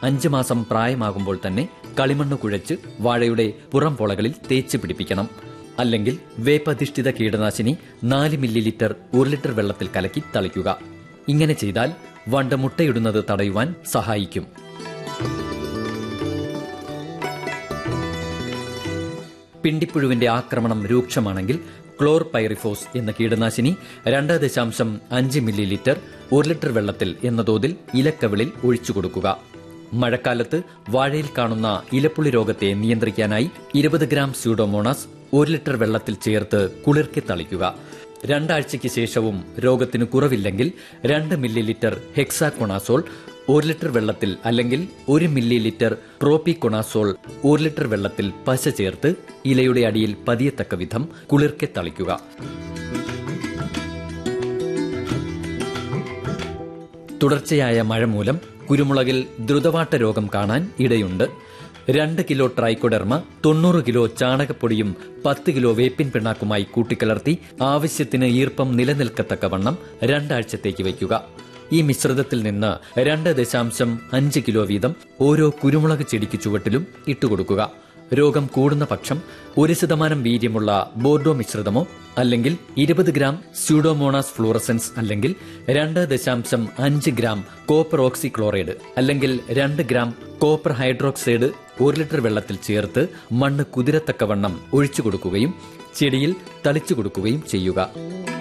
അഞ്ചു മാസം പ്രായമാകുമ്പോൾ തന്നെ കളിമണ്ണ് കുഴച്ച് വാഴയുടെ പുറം പൊളകളിൽ തേച്ച് പിടിപ്പിക്കണം അല്ലെങ്കിൽ വേപ്പധിഷ്ഠിത കീടനാശിനി നാല് മില്ലി ലിറ്റർ ഒരു ലിറ്റർ വെള്ളത്തിൽ കലക്കി തളിക്കുക ഇങ്ങനെ ചെയ്താൽ വണ്ട് മുട്ടയിടുന്നത് തടയുവാൻ സഹായിക്കും പിണ്ടിപ്പുഴുവിന്റെ ആക്രമണം രൂക്ഷമാണെങ്കിൽ ക്ലോർ പൈറിഫോസ് എന്ന കീടനാശിനി രണ്ട് ദശാംശം അഞ്ച് മില്ലി ലിറ്റർ ഒരു ലിറ്റർ വെള്ളത്തിൽ എന്ന തോതിൽ ഇലക്കവിളിൽ ഒഴിച്ചു കൊടുക്കുക മഴക്കാലത്ത് വാഴയിൽ കാണുന്ന ഇലപ്പുള്ളി രോഗത്തെ നിയന്ത്രിക്കാനായി ഇരുപത് ഗ്രാം സ്യൂഡോമോണാസ് ഒരു ലിറ്റർ വെള്ളത്തിൽ ചേർത്ത് കുളിർക്കി തളിക്കുക രണ്ടാഴ്ചയ്ക്ക് ശേഷവും രോഗത്തിന് കുറവില്ലെങ്കിൽ രണ്ട് മില്ലി ലിറ്റർ ഹെക്സാകൊണാസോൾ ഒരു ലിറ്റർ വെള്ളത്തിൽ അല്ലെങ്കിൽ ഒരു മില്ലി ലിറ്റർ പ്രോപ്പിക്കൊണാസോൾ ഒരു ലിറ്റർ വെള്ളത്തിൽ പശ ചേർത്ത് ഇലയുടെ അടിയിൽ പതിയത്തക്ക വിധം കുളിർക്കെ തളിക്കുക തുടർച്ചയായ മഴ മൂലം കുരുമുളകിൽ ദ്രുതവാട്ട രോഗം കാണാൻ ഇടയുണ്ട് രണ്ട് കിലോ ട്രൈക്കോഡെർമ തൊണ്ണൂറ് കിലോ ചാണകപ്പൊടിയും പത്ത് കിലോ വേപ്പിൻ പിണ്ണാക്കുമായി കൂട്ടിക്കലർത്തി ആവശ്യത്തിന് ഈർപ്പം നിലനിൽക്കത്തക്കവണ്ണം രണ്ടാഴ്ചത്തേക്ക് വയ്ക്കുക ഈ മിശ്രിതത്തിൽ നിന്ന് രണ്ട് ദശാംശം അഞ്ച് കിലോ വീതം ഓരോ കുരുമുളക് ചെടിക്ക് ചുവട്ടിലും ഇട്ടുകൊടുക്കുക രോഗം കൂടുന്ന പക്ഷം ഒരു ശതമാനം വീര്യമുള്ള ബോർഡോ മിശ്രിതമോ അല്ലെങ്കിൽ ഇരുപത് ഗ്രാം സ്യൂഡോമോണാസ് ഫ്ലൂറസൻസ് അല്ലെങ്കിൽ രണ്ട് ദശാംശം അഞ്ച് ഗ്രാം കോപ്പർ ഓക്സിക്ലോറൈഡ് അല്ലെങ്കിൽ രണ്ട് ഗ്രാം കോപ്പർ ഹൈഡ്രോക്സൈഡ് ഒരു ലിറ്റർ വെള്ളത്തിൽ ചേർത്ത് മണ്ണ് കുതിരത്തക്കവണ്ണം ഒഴിച്ചു കൊടുക്കുകയും ചെടിയിൽ തളിച്ചു കൊടുക്കുകയും ചെയ്യുക